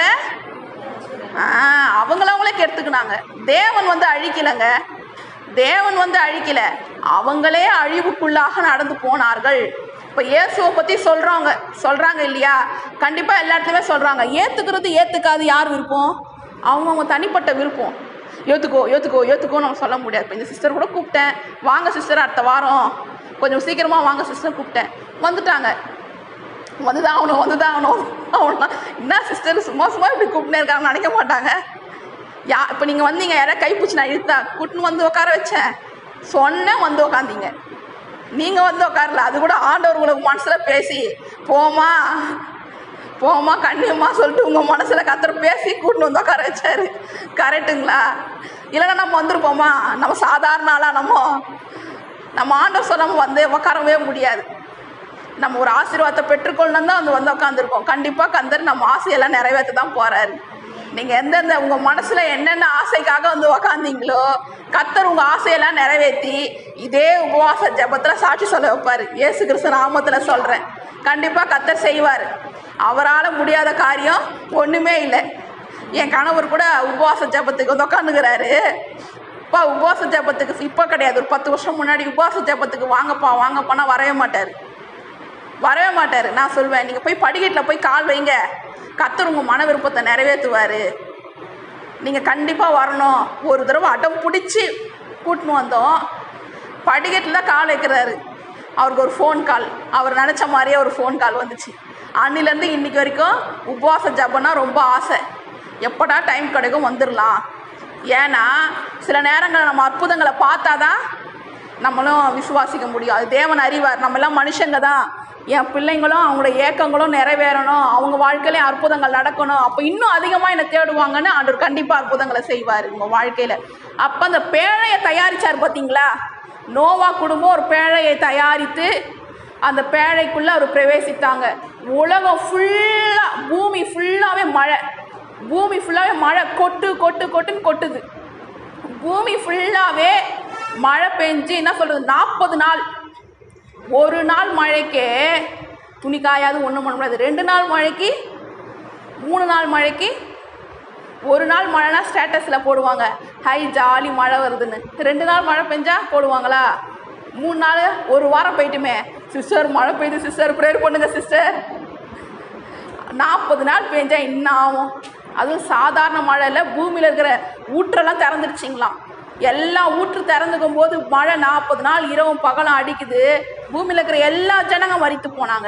அவங்கள அவங்களே கெடுத்துக்கினாங்க தேவன் வந்து அழிக்கலைங்க தேவன் வந்து அழிக்கல அவங்களே அழிவுக்குள்ளாக நடந்து போனார்கள் இப்போ இயேசுவை பற்றி சொல்கிறவங்க சொல்கிறாங்க இல்லையா கண்டிப்பாக எல்லா இடத்துலையுமே சொல்கிறாங்க ஏற்றுக்கிறது ஏற்றுக்காது யார் விருப்பம் அவங்கவுங்க தனிப்பட்ட விருப்பம் ஏற்றுக்கோ ஏற்றுக்கோ ஏற்றுக்கோன்னு நம்ம சொல்ல முடியாது இப்போ இந்த சிஸ்டர் கூட கூப்பிட்டேன் வாங்க சிஸ்டர் அடுத்த வாரம் கொஞ்சம் சீக்கிரமாக வாங்க சிஸ்டர் கூப்பிட்டேன் வந்துட்டாங்க வந்துதான் ஆகணும் வந்துதான் ஆகணும் அவ்வளோதான் என்ன சிஸ்டர் சும்மா சும்மா இப்படி கூப்பிட்டே இருக்காங்கன்னு நினைக்க மாட்டாங்க யா இப்போ நீங்கள் வந்தீங்க யாராவது கைப்பிடிச்சி நான் இழுத்தா கூட்டின்னு வந்து உட்கார வச்சேன் சொன்னேன் வந்து உட்காந்தீங்க நீங்கள் வந்து உட்காரல அது கூட ஆண்டவர் உங்களுக்கு மனசில் பேசி போமா போமா கண்ணியம்மா சொல்லிட்டு உங்கள் மனசில் கத்துற பேசி கூட்டின்னு வந்து உட்கார வச்சாரு கரெக்டுங்களா இல்லைன்னா நம்ம வந்திருப்போமா நம்ம சாதாரண ஆளாக நம்ம நம்ம ஆண்டவர் சொல்லாமல் வந்து உட்காரவே முடியாது நம்ம ஒரு ஆசீர்வாதத்தை பெற்றுக்கொள்ளணும் தான் வந்து வந்து உட்காந்துருக்கோம் கண்டிப்பாக கந்தர் நம்ம ஆசையெல்லாம் நிறைவேற்ற தான் போகிறாரு நீங்கள் எந்தெந்த உங்கள் மனசில் என்னென்ன ஆசைக்காக வந்து உக்காந்தீங்களோ கத்தர் உங்கள் ஆசையெல்லாம் நிறைவேற்றி இதே உபவாச ஜெபத்தில் சாட்சி சொல்ல வைப்பார் இயேசு கிறிஸ்து நாமத்தில் சொல்கிறேன் கண்டிப்பாக கத்தர் செய்வார் அவரால் முடியாத காரியம் ஒன்றுமே இல்லை என் கணவர் கூட உபவாச ஜெபத்துக்கு வந்து உட்காந்துக்கிறாரு இப்போ உபவாச ஜெபத்துக்கு இப்போ கிடையாது ஒரு பத்து வருஷம் முன்னாடி உபவாச ஜெபத்துக்கு வாங்கப்பா வாங்கப்பான்னா வரவே மாட்டார் வரவே மாட்டார் நான் சொல்வேன் நீங்கள் போய் படிக்கட்டில் போய் கால் வைங்க கத்தர் உங்கள் மன விருப்பத்தை நிறைவேற்றுவார் நீங்கள் கண்டிப்பாக வரணும் ஒரு தடவை அடம் பிடிச்சி கூட்டின்னு வந்தோம் படிக்கட்டில் தான் கால் வைக்கிறாரு அவருக்கு ஒரு ஃபோன் கால் அவர் நினச்ச மாதிரியே ஒரு ஃபோன் கால் வந்துச்சு அன்னிலேருந்து இன்னைக்கு வரைக்கும் உபவாச ஜபம்னா ரொம்ப ஆசை எப்படா டைம் கிடைக்கும் வந்துடலாம் ஏன்னா சில நேரங்களில் நம்ம அற்புதங்களை பார்த்தா தான் நம்மளும் விசுவாசிக்க முடியும் அது தேவன் அறிவார் நம்ம எல்லாம் மனுஷங்க தான் என் பிள்ளைங்களும் அவங்களோட ஏக்கங்களும் நிறைவேறணும் அவங்க வாழ்க்கையிலையும் அற்புதங்கள் நடக்கணும் அப்போ இன்னும் அதிகமாக என்னை தேடுவாங்கன்னு ஆண்டவர் கண்டிப்பாக அற்புதங்களை செய்வார் உங்கள் வாழ்க்கையில் அப்போ அந்த பேழையை தயாரித்தார் பார்த்தீங்களா நோவா குடும்பம் ஒரு பேழையை தயாரித்து அந்த பேழைக்குள்ளே அவர் பிரவேசித்தாங்க உலகம் ஃபுல்லாக பூமி ஃபுல்லாகவே மழை பூமி ஃபுல்லாகவே மழை கொட்டு கொட்டு கொட்டுன்னு கொட்டுது பூமி ஃபுல்லாகவே மழை பெஞ்சு என்ன சொல்கிறது நாற்பது நாள் ஒரு நாள் மழைக்கே துணி காயாது ஒன்றும் பண்ண முடியாது ரெண்டு நாள் மழைக்கு மூணு நாள் மழைக்கு ஒரு நாள் மழைனா ஸ்டேட்டஸில் போடுவாங்க ஹை ஜாலி மழை வருதுன்னு ரெண்டு நாள் மழை பெஞ்சா போடுவாங்களா மூணு நாள் ஒரு வாரம் போயிட்டுமே சிஸ்டர் மழை பெய்யுது சிஸ்டர் ப்ரேயர் பண்ணுங்க சிஸ்டர் நாற்பது நாள் பெஞ்சா என்ன ஆகும் அதுவும் சாதாரண மழையில் பூமியில் இருக்கிற ஊற்றெல்லாம் திறந்துருச்சிங்களாம் எல்லா ஊற்று திறந்துக்கும் போது மழை நாற்பது நாள் இரவும் பகலும் அடிக்குது பூமியில் இருக்கிற எல்லா ஜனங்க மறித்து போனாங்க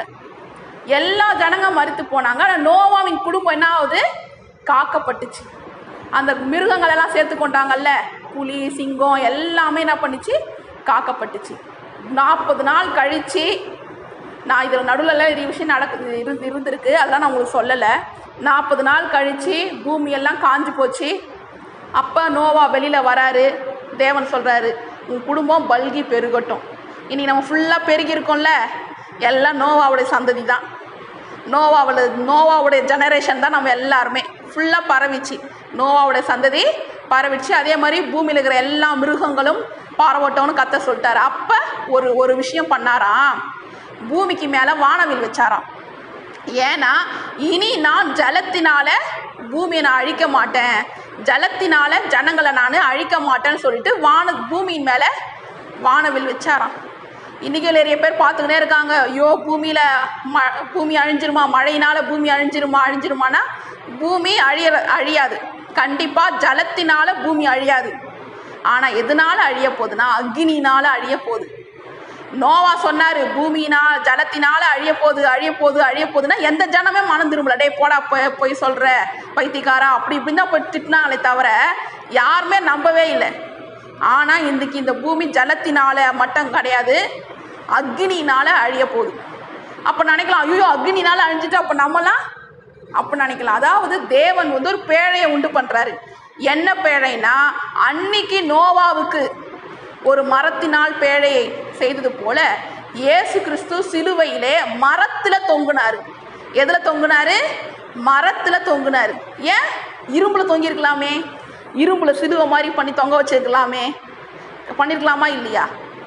எல்லா ஜனங்க மறித்து போனாங்க ஆனால் நோவாவின் குடும்பம் என்ன ஆகுது காக்கப்பட்டுச்சு அந்த மிருகங்கள் எல்லாம் சேர்த்து கொண்டாங்கல்ல புலி சிங்கம் எல்லாமே என்ன பண்ணுச்சு காக்கப்பட்டுச்சு நாற்பது நாள் கழித்து நான் இதில் நடுவில் நிறைய விஷயம் நடக்குது இருந்து இருந்திருக்கு அதெல்லாம் நான் உங்களுக்கு சொல்லலை நாற்பது நாள் கழித்து பூமியெல்லாம் காஞ்சு போச்சு அப்போ நோவா வெளியில் வராரு தேவன் சொல்கிறாரு உன் குடும்பம் பல்கி பெருகட்டும் இனி நம்ம ஃபுல்லாக பெருகியிருக்கோம்ல எல்லாம் நோவாவுடைய சந்ததி தான் நோவாவோட நோவாவுடைய ஜெனரேஷன் தான் நம்ம எல்லாருமே ஃபுல்லாக பரவிச்சு நோவாவுடைய சந்ததி பரவிச்சு அதே மாதிரி பூமியில் இருக்கிற எல்லா மிருகங்களும் பரவட்டோன்னு கத்த சொல்லிட்டாரு அப்போ ஒரு ஒரு விஷயம் பண்ணாராம் பூமிக்கு மேலே வானவில் வச்சாராம் ஏன்னா இனி நான் ஜலத்தினால பூமியை நான் அழிக்க மாட்டேன் ஜலத்தினால ஜனங்களை நான் அழிக்க மாட்டேன்னு சொல்லிட்டு வான பூமியின் மேலே வானவில் வச்சாராம் இன்றைக்கி நிறைய பேர் பார்த்துக்கிட்டே இருக்காங்க ஐயோ பூமியில் ம பூமி அழிஞ்சிருமா மழையினால் பூமி அழிஞ்சிருமா அழிஞ்சிருமானா பூமி அழிய அழியாது கண்டிப்பாக ஜலத்தினால பூமி அழியாது ஆனால் எதனால அழிய போகுதுன்னா அக்னினால் அழிய போகுது நோவா சொன்னார் பூமியினால் ஜலத்தினால அழிய போகுது அழிய போகுது அழிய போகுதுன்னா எந்த ஜனமே மனம் திரும்பல டே போடா போய் போய் சொல்கிற பைத்தியக்காரா அப்படி இப்படின்னு தான் போய் திட்டினாங்களே தவிர யாருமே நம்பவே இல்லை ஆனால் இன்றைக்கி இந்த பூமி ஜலத்தினால மட்டும் கிடையாது அக்னினால அழிய போகுது அப்போ நினைக்கலாம் ஐயோ அக்னினால அழிஞ்சிட்டு அப்போ நம்மலாம் அப்போ நினைக்கலாம் அதாவது தேவன் வந்து ஒரு பேழையை உண்டு பண்ணுறாரு என்ன பேழைனா அன்னைக்கு நோவாவுக்கு ஒரு மரத்தினால் பேழையை செய்தது போல இயேசு கிறிஸ்து சிலுவையிலே மரத்தில் தொங்குனாரு எதில் தொங்குனாரு மரத்தில் தொங்குனாரு ஏன் இரும்புல தொங்கியிருக்கலாமே இரும்புல சிலுவை மாதிரி பண்ணி தொங்க வச்சிருக்கலாமே பண்ணியிருக்கலாமா இல்லையா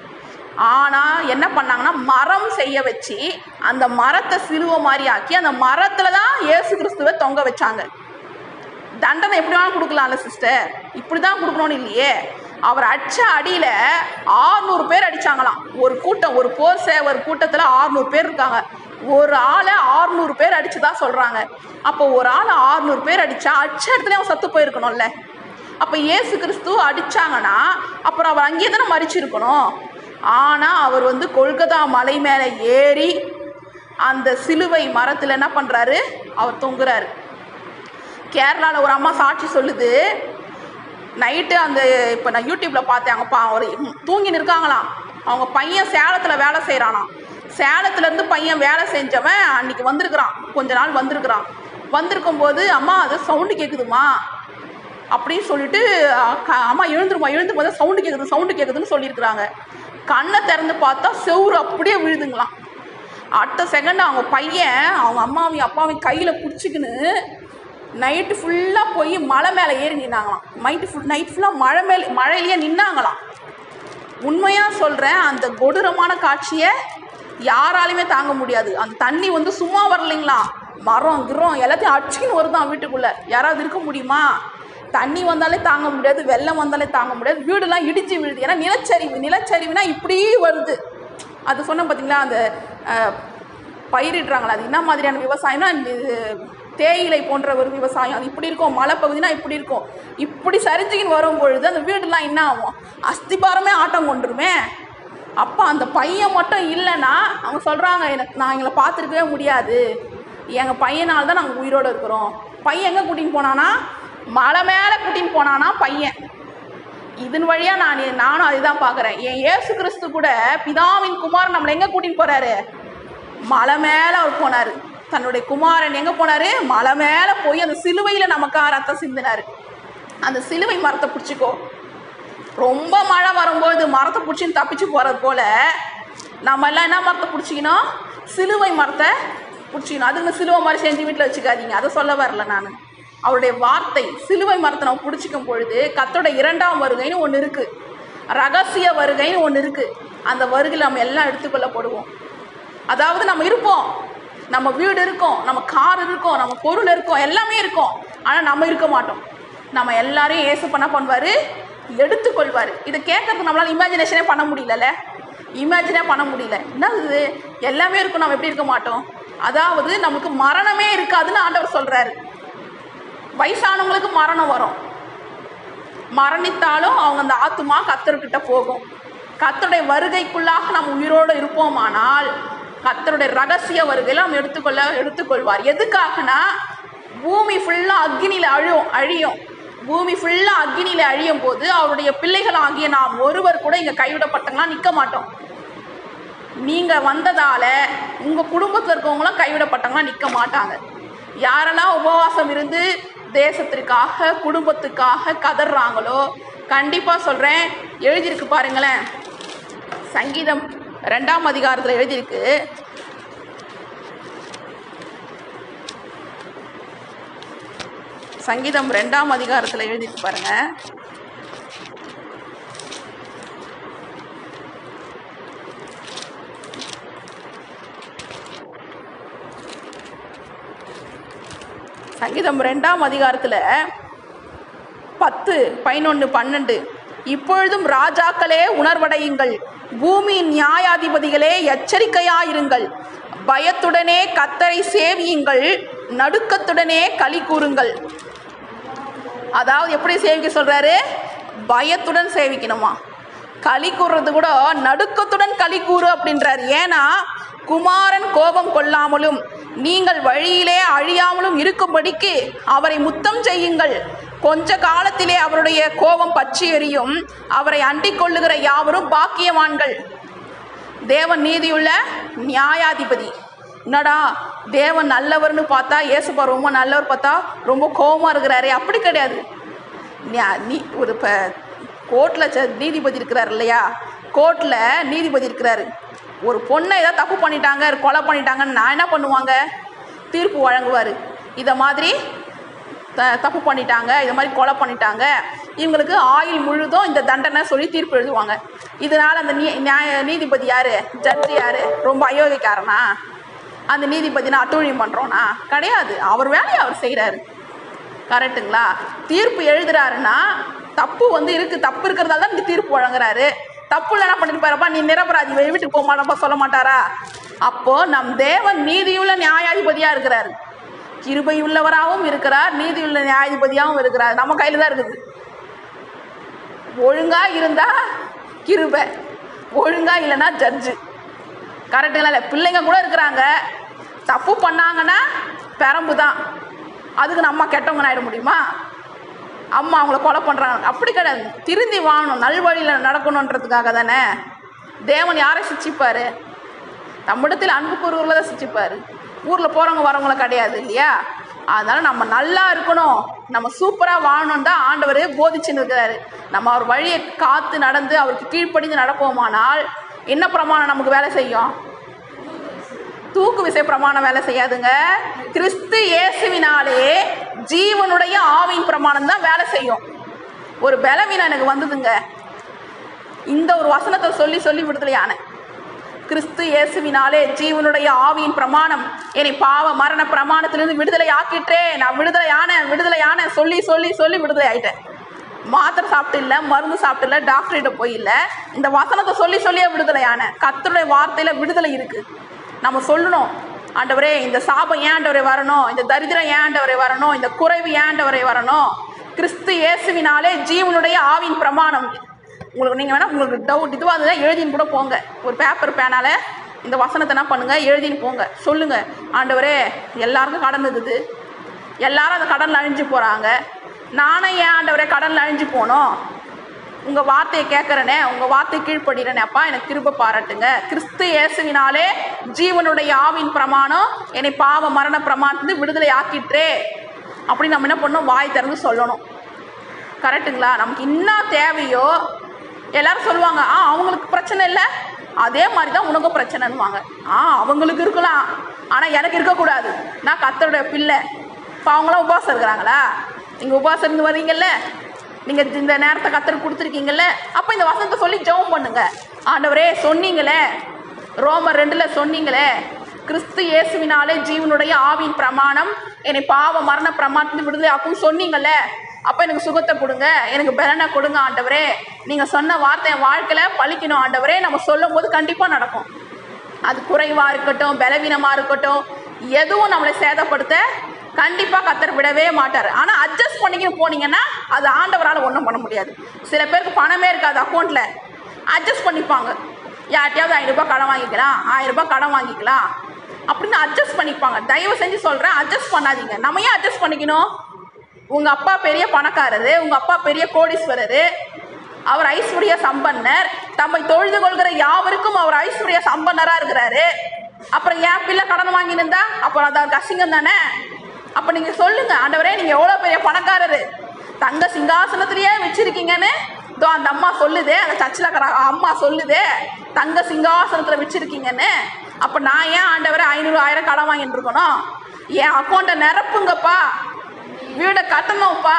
ஆனால் என்ன பண்ணாங்கன்னா மரம் செய்ய வச்சு அந்த மரத்தை சிலுவை மாதிரி ஆக்கி அந்த மரத்தில் தான் இயேசு கிறிஸ்துவை தொங்க வச்சாங்க தண்டனை எப்படி வேணாலும் கொடுக்கலாம்ல சிஸ்டர் இப்படி தான் கொடுக்கணும்னு இல்லையே அவர் அடிச்ச அடியில் ஆறுநூறு பேர் அடிச்சாங்களாம் ஒரு கூட்டம் ஒரு போர் சேவர் கூட்டத்தில் ஆறுநூறு பேர் இருக்காங்க ஒரு ஆளை ஆறுநூறு பேர் அடிச்சதா சொல்கிறாங்க அப்போ ஒரு ஆள் ஆறுநூறு பேர் அடித்தா அடிச்ச இடத்துல அவன் சத்து போயிருக்கணும்ல அப்போ இயேசு கிறிஸ்து அடித்தாங்கன்னா அப்புறம் அவர் அங்கேயே தானே மறிச்சிருக்கணும் ஆனால் அவர் வந்து கொல்கத்தா மலை மேலே ஏறி அந்த சிலுவை மரத்தில் என்ன பண்ணுறாரு அவர் தொங்குறாரு கேரளாவில் ஒரு அம்மா சாட்சி சொல்லுது நைட்டு அந்த இப்போ நான் யூடியூப்பில் பார்த்தேன் அவங்க பா ஒரு தூங்கின்னு இருக்காங்களாம் அவங்க பையன் சேலத்தில் வேலை செய்கிறானாம் சேலத்துலேருந்து பையன் வேலை செஞ்சவன் அன்னைக்கு வந்திருக்கிறான் கொஞ்ச நாள் வந்திருக்கிறான் வந்திருக்கும் போது அம்மா அது சவுண்டு கேட்குதுமா அப்படின்னு சொல்லிட்டு அஹ், க- அம்மா எழுந்துருமா எழுந்து போது சவுண்டு கேட்குது சவுண்டு கேட்குதுன்னு சொல்லியிருக்கிறாங்க கண்ணை திறந்து பார்த்தா செவுரு அப்படியே விழுதுங்களாம் அடுத்த செகண்ட் அவங்க பையன் அவங்க அம்மாவையும் அப்பாவையும் கையில் பிடிச்சிக்கின்னு நைட்டு ஃபுல்லாக போய் மலை மேலே ஏறி நின்னாங்களாம் நைட்டு ஃபுல் நைட் ஃபுல்லாக மழை மேலே மழையிலேயே நின்னாங்களாம் உண்மையாக சொல்கிறேன் அந்த கொடூரமான காட்சியை யாராலையுமே தாங்க முடியாது அந்த தண்ணி வந்து சும்மா வரலைங்களா மரம் கிரம் எல்லாத்தையும் அடிச்சுன்னு வருதான் வீட்டுக்குள்ளே யாராவது இருக்க முடியுமா தண்ணி வந்தாலே தாங்க முடியாது வெள்ளம் வந்தாலே தாங்க முடியாது வீடெல்லாம் இடிச்சு விழுது ஏன்னா நிலச்சரிவு நிலச்சரிவுனா இப்படி வருது அது சொன்ன பார்த்தீங்களா அந்த அஹ், பயிரிடுறாங்களா அது என்ன மாதிரியான விவசாயம்னா இந்த இது தேயிலை போன்ற ஒரு விவசாயம் அது இப்படி இருக்கும் மலைப்பகுதினா இப்படி இருக்கும் இப்படி சரிஞ்சுக்கின்னு வரும் பொழுது அந்த வீடெல்லாம் என்ன ஆகும் அஸ்திபாரமே ஆட்டம் கொண்டுருமே அப்போ அந்த பையன் மட்டும் இல்லைன்னா அவங்க சொல்கிறாங்க எனக்கு நான் எங்களை பார்த்துருக்கவே முடியாது எங்கள் பையனால் தான் நாங்கள் உயிரோடு இருக்கிறோம் பையன் எங்கே கூட்டின்னு போனானா மலை மேலே கூட்டின்னு போனானா பையன் இதன் வழியா நான் நானும் அதுதான் பார்க்குறேன் என் இயேசு கிறிஸ்து கூட பிதாவின் குமாரன் நம்மளை எங்கே கூட்டின்னு போறாரு மலை மேலே அவர் போனார் தன்னுடைய குமாரன் எங்கே போனார் மலை மேலே போய் அந்த சிலுவையில் நமக்காக ரத்தம் சிந்தினார் அந்த சிலுவை மரத்தை பிடிச்சிக்கோ ரொம்ப மழை வரும்போது மரத்தை பிடிச்சின்னு தப்பிச்சு போகிறது போல நம்ம எல்லாம் என்ன மரத்தை பிடிச்சிக்கணும் சிலுவை மரத்தை பிடிச்சிக்கணும் அதுக்கு சிலுவை மாதிரி செஞ்சு வீட்டில் வச்சுக்காதீங்க அதை சொல்ல வரல நான் அவருடைய வார்த்தை சிலுவை மரத்தை நம்ம பிடிச்சிக்கும் பொழுது கத்தோட இரண்டாம் வருகைன்னு ஒன்று இருக்குது ரகசிய வருகைன்னு ஒன்று இருக்குது அந்த வருகையில் நம்ம எல்லாம் எடுத்துக்கொள்ளப்படுவோம் அதாவது நம்ம இருப்போம் நம்ம வீடு இருக்கும் நம்ம கார் இருக்கும் நம்ம பொருள் இருக்கும் எல்லாமே இருக்கும் ஆனால் நம்ம இருக்க மாட்டோம் நம்ம எல்லாரையும் ஏசு பண்ண பண்ணுவார் எடுத்துக்கொள்வார் இதை கேட்கறதுக்கு நம்மளால் இமேஜினேஷனே பண்ண முடியலல்ல இமேஜினே பண்ண முடியல என்ன இது எல்லாமே இருக்கும் நம்ம எப்படி இருக்க மாட்டோம் அதாவது நமக்கு மரணமே இருக்காதுன்னு ஆண்டவர் சொல்கிறாரு வயசானவங்களுக்கு மரணம் வரும் மரணித்தாலும் அவங்க அந்த ஆத்துமா கத்தர்கிட்ட போகும் கத்தருடைய வருகைக்குள்ளாக நம்ம உயிரோடு இருப்போமானால் கத்தருடைய ரகசிய வருகையில் நம்ம எடுத்துக்கொள்ள எடுத்துக்கொள்வார் எதுக்காகனா பூமி ஃபுல்லாக அக்னியில் அழியும் அழியும் பூமி ஃபுல்லாக அக்னியில் அழியும் போது அவருடைய பிள்ளைகள் ஆகிய நாம் ஒருவர் கூட இங்கே கைவிடப்பட்டங்களாம் நிற்க மாட்டோம் நீங்கள் வந்ததால் உங்கள் குடும்பத்தில் இருக்கவங்களாம் கைவிடப்பட்டவங்களாம் நிற்க மாட்டாங்க யாரெல்லாம் உபவாசம் இருந்து தேசத்திற்காக குடும்பத்துக்காக கதறாங்களோ கண்டிப்பாக சொல்கிறேன் எழுதியிருக்கு பாருங்களேன் சங்கீதம் ரெண்டாம் அதிகாரத்தில் எழுதியிருக்கு சங்கீதம் ரெண்டாம் அதிகாரத்தில் எழுதியிருக்கு பாருங்க சங்கீதம் ரெண்டாம் அதிகாரத்தில் பத்து பதினொன்று பன்னெண்டு இப்பொழுதும் ராஜாக்களே உணர்வடையுங்கள் பூமியின் நியாயாதிபதிகளே எச்சரிக்கையாயிருங்கள் பயத்துடனே கத்தரை சேவியுங்கள் நடுக்கத்துடனே களி கூறுங்கள் அதாவது எப்படி சேவிக்க சொல்றாரு பயத்துடன் சேவிக்கணுமா களி கூறுறது கூட நடுக்கத்துடன் களி கூறு அப்படின்றார் ஏன்னா குமாரன் கோபம் கொள்ளாமலும் நீங்கள் வழியிலே அழியாமலும் இருக்கும்படிக்கு அவரை முத்தம் செய்யுங்கள் கொஞ்ச காலத்திலே அவருடைய கோபம் பற்றி எரியும் அவரை அண்டிக் கொள்ளுகிற யாவரும் பாக்கியவான்கள் தேவன் நீதியுள்ள நியாயாதிபதி என்னடா தேவன் நல்லவர்னு பார்த்தா இயேசுப்பா ரொம்ப நல்லவர் பார்த்தா ரொம்ப கோபமாக இருக்கிறாரே அப்படி கிடையாது நியா- நீ ஒரு இப்போ கோர்ட்டில் நீதிபதி இருக்கிறார் இல்லையா கோர்ட்டில் நீதிபதி இருக்கிறாரு ஒரு பொண்ணை ஏதாவது தப்பு பண்ணிட்டாங்க கொலை பண்ணிட்டாங்கன்னு நான் என்ன பண்ணுவாங்க தீர்ப்பு வழங்குவார் இதை மாதிரி த தப்பு பண்ணிட்டாங்க இது மாதிரி கொலை பண்ணிட்டாங்க இவங்களுக்கு ஆயுள் முழுதும் இந்த தண்டனை சொல்லி தீர்ப்பு எழுதுவாங்க இதனால் அந்த நீ நியாய நீதிபதி யார் ஜட்ஜி யார் ரொம்ப அயோக்கியக்காரனா அந்த நீதிபதி நான் அட்டூழியம் பண்ணுறோன்னா கிடையாது அவர் வேலையை அவர் செய்கிறாரு கரெக்ட்டுங்களா தீர்ப்பு எழுதுறாருன்னா தப்பு வந்து இருக்குது தப்பு இருக்கிறதால தான் இந்த தீர்ப்பு வழங்குறாரு தப்பு என்ன பண்ணிட்டு பாருப்பா நீ நிரபராதி வெளி வீட்டுக்கு போக மாட்டப்பா சொல்ல மாட்டாரா அப்போ நம் தேவன் நீதியுள்ள நியாயாதிபதியாக இருக்கிறாரு கிருபையுள்ளவராகவும் இருக்கிறார் நீதியுள்ள நியாயாதிபதியாகவும் இருக்கிறார் நம்ம கையில் தான் இருக்குது ஒழுங்கா இருந்தா கிருபை ஒழுங்கா இல்லைன்னா ஜட்ஜு கரெக்டுங்களா இல்லை பிள்ளைங்க கூட இருக்கிறாங்க தப்பு பண்ணாங்கன்னா பெரம்பு தான் அதுக்கு நம்ம கெட்டவங்க ஆயிட முடியுமா அம்மா அவங்கள கொலை பண்ணுறாங்க அப்படி கிடையாது திருந்தி வாழணும் நல்வழியில் நடக்கணுன்றதுக்காக தானே தேவன் யாரை சிச்சிப்பார் நம்மிடத்தில் அன்பு கூறுவர்களை தான் சிச்சிப்பார் ஊரில் போகிறவங்க வரவங்கள கிடையாது இல்லையா அதனால் நம்ம நல்லா இருக்கணும் நம்ம சூப்பராக வாழணும் தான் ஆண்டவர் போதிச்சுன்னு இருக்கிறாரு நம்ம அவர் வழியை காத்து நடந்து அவருக்கு கீழ்ப்படிந்து நடப்போமானால் என்ன பிரமாணம் நமக்கு வேலை செய்யும் தூக்கு விசை பிரமாணம் வேலை செய்யாதுங்க கிறிஸ்து இயேசுவினாலே ஜீவனுடைய ஆவியின் பிரமாணம் தான் வேலை செய்யும் ஒரு பலவீனம் எனக்கு வந்ததுங்க இந்த ஒரு வசனத்தை சொல்லி சொல்லி விடுதலையான கிறிஸ்து இயேசுவினாலே ஜீவனுடைய ஆவியின் பிரமாணம் என்னை பாவ மரண பிரமாணத்திலிருந்து விடுதலை ஆக்கிட்டே நான் விடுதலையான விடுதலையான சொல்லி சொல்லி சொல்லி விடுதலை ஆயிட்டேன் மாத்திரை சாப்பிட்டு இல்லை மருந்து சாப்பிட்டு இல்லை டாக்டர்கிட்ட போய் இல்லை இந்த வசனத்தை சொல்லி சொல்லியே விடுதலையான கர்த்தருடைய வார்த்தையில் விடுதலை இருக்குது நம்ம சொல்லணும் ஆண்டவரே இந்த சாபம் ஏன் ஆண்டவரே வரணும் இந்த தரித்திரம் ஏன் ஆண்டவரே வரணும் இந்த குறைவு ஏன் ஆண்டவரே வரணும் கிறிஸ்து இயேசுவினாலே ஜீவனுடைய ஆவின் பிரமாணம் உங்களுக்கு நீங்கள் வேணால் உங்களுக்கு டவுட் இதுவாக இருந்தால் எழுதின்னு கூட போங்க ஒரு பேப்பர் பேனால் இந்த வசனத்தை என்ன பண்ணுங்கள் எழுதின்னு போங்க சொல்லுங்கள் ஆண்டவரே எல்லாருக்கும் கடன் இருக்குது எல்லாரும் அந்த கடனில் அழிஞ்சு போகிறாங்க நானே ஏன் ஆண்டவரே கடனில் அழிஞ்சு போனோம் உங்கள் வார்த்தையை கேட்குறனே உங்கள் வார்த்தையை கீழ்ப்படுகிறேனே அப்பா எனக்கு திரும்ப பாராட்டுங்க கிறிஸ்து இயேசுவினாலே ஜீவனுடைய ஆவின் பிரமாணம் என்னை பாவ மரண பிரமாணத்துலேருந்து விடுதலை ஆக்கிற்றே அப்படி நம்ம என்ன பண்ணணும் வாய் திறந்து சொல்லணும் கரெக்டுங்களா நமக்கு என்ன தேவையோ எல்லாரும் சொல்லுவாங்க ஆ அவங்களுக்கு பிரச்சனை இல்லை அதே மாதிரி தான் உனக்கும் பிரச்சனைன்னுவாங்க ஆ அவங்களுக்கு இருக்கலாம் ஆனால் எனக்கு இருக்கக்கூடாது நான் கத்தருடைய பிள்ளை இப்போ அவங்களாம் உபவாசம் இருக்கிறாங்களா நீங்கள் உபவாசம் இருந்து வரீங்கல்ல நீங்கள் இந்த நேரத்தை கத்தருக்கு கொடுத்துருக்கீங்கல்ல அப்போ இந்த வசனத்தை சொல்லி ஜெபம் பண்ணுங்க ஆண்டவரே சொன்னீங்களே ரோமர் ரெண்டில் சொன்னீங்களே கிறிஸ்து இயேசுவினாலே ஜீவனுடைய ஆவின் பிரமாணம் என்னை பாவ மரண பிரமாணத்துக்கு விடுதலை ஆக்கும் சொன்னீங்கல்ல அப்போ எனக்கு சுகத்தை கொடுங்க எனக்கு பலனை கொடுங்க ஆண்டவரே நீங்கள் சொன்ன வார்த்தை என் வாழ்க்கையில் பழிக்கணும் ஆண்டவரே நம்ம சொல்லும் போது கண்டிப்பாக நடக்கும் அது குறைவாக இருக்கட்டும் பலவீனமாக இருக்கட்டும் எதுவும் நம்மளை சேதப்படுத்த கண்டிப்பாக கத்தர் விடவே மாட்டார் ஆனால் அட்ஜஸ்ட் பண்ணிக்கின்னு போனீங்கன்னா அது ஆண்டவரால் ஒன்றும் பண்ண முடியாது சில பேருக்கு பணமே இருக்காது அக்கௌண்ட்டில் அட்ஜஸ்ட் பண்ணிப்பாங்க யார்ட்டையாவது ஐநூறுரூபா கடன் வாங்கிக்கலாம் ஆயிரம் ரூபாய் கடன் வாங்கிக்கலாம் அப்படின்னு அட்ஜஸ்ட் பண்ணிப்பாங்க தயவு செஞ்சு சொல்கிறேன் அட்ஜஸ்ட் பண்ணாதீங்க நம்ம ஏன் அட்ஜஸ்ட் பண்ணிக்கணும் உங்கள் அப்பா பெரிய பணக்காரரு உங்கள் அப்பா பெரிய கோடீஸ்வரரு அவர் ஐஸ்வர்ய சம்பன்னர் தம்மை தொழுது கொள்கிற யாவருக்கும் அவர் ஐஸ்வர்ய சம்பன்னராக இருக்கிறாரு அப்புறம் என் பிள்ளை கடன் வாங்கியிருந்தா அப்புறம் அது அவருக்கு அசிங்கம் தானே அப்போ நீங்கள் சொல்லுங்க ஆண்டவரே நீங்கள் எவ்வளோ பெரிய பணக்காரரு தங்க சிங்காசனத்திலேயே வச்சிருக்கீங்கன்னு இதோ அந்த அம்மா சொல்லுதே அந்த சர்ச்சில் இருக்கிற அம்மா சொல்லுதே தங்க சிங்காசனத்தில் வச்சிருக்கீங்கன்னு அப்போ நான் ஏன் ஆண்டவரே ஐநூறு ஆயிரம் கடன் வாங்கிட்டு இருக்கணும் என் அக்கௌண்ட்டை நிரப்புங்கப்பா வீடை கட்டணும்ப்பா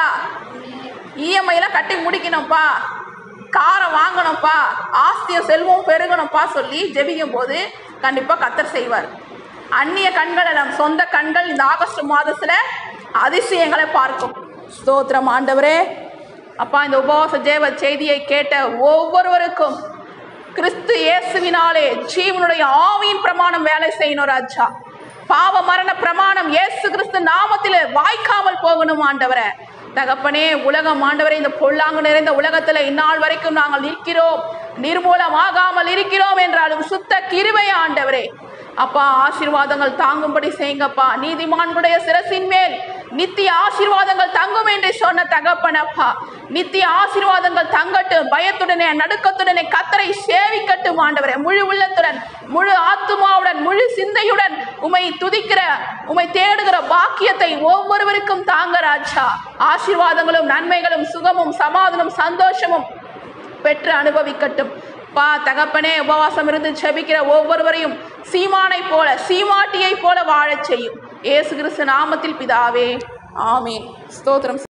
இஎம்ஐலாம் கட்டி முடிக்கணும்ப்பா காரை வாங்கணும்ப்பா ஆஸ்தியும் செல்வம் பெருகணும்ப்பா சொல்லி ஜெபிக்கும் போது கண்டிப்பாக கத்தர் செய்வார் அந்நிய கண்கள் நம் சொந்த கண்கள் இந்த ஆகஸ்ட் மாதத்தில் அதிசயங்களை பார்க்கும் ஸ்தோத்திரம் ஆண்டவரே அப்பா இந்த உபவாச ஜெப செய்தியை கேட்ட ஒவ்வொருவருக்கும் கிறிஸ்து இயேசுவினாலே ஜீவனுடைய ஆவியின் பிரமாணம் வேலை செய்யணும் ராஜா பாவ மரண பிரமாணம் இயேசு கிறிஸ்து நாமத்தில் வாய்க்காமல் போகணும் ஆண்டவரே தகப்பனே உலகம் ஆண்டவரே இந்த பொல்லாங்கு நிறைந்த உலகத்தில் இந்நாள் வரைக்கும் நாங்கள் இருக்கிறோம் நிர்மூலமாகாமல் இருக்கிறோம் என்றாலும் சுத்த கிருபை ஆண்டவரே அப்பா ஆசீர்வாதங்கள் தாங்கும்படி செய்யுங்கப்பா நீதிமான்களுடைய சிரசின் மேல் நித்திய ஆசீர்வாதங்கள் தங்கும் என்று சொன்ன தகப்பனப்பா நித்திய ஆசீர்வாதங்கள் தங்கட்டும் பயத்துடனே நடுக்கத்துடனே கத்தரை சேவிக்கட்டும் ஆண்டவரே முழு உள்ளத்துடன் முழு ஆத்துமாவுடன் முழு சிந்தையுடன் உமை துதிக்கிற உமை தேடுகிற பாக்கியத்தை ஒவ்வொருவருக்கும் தாங்க ராஜா ஆசீர்வாதங்களும் நன்மைகளும் சுகமும் சமாதானம் சந்தோஷமும் பெற்று அனுபவிக்கட்டும் பா தகப்பனே உபவாசம் இருந்து ஜெபிக்கிற ஒவ்வொருவரையும் சீமானை போல சீமாட்டியை போல வாழச் செய்யும் இயேசு கிறிஸ்து நாமத்தில் பிதாவே ஆமீன் ஸ்தோத்திரம்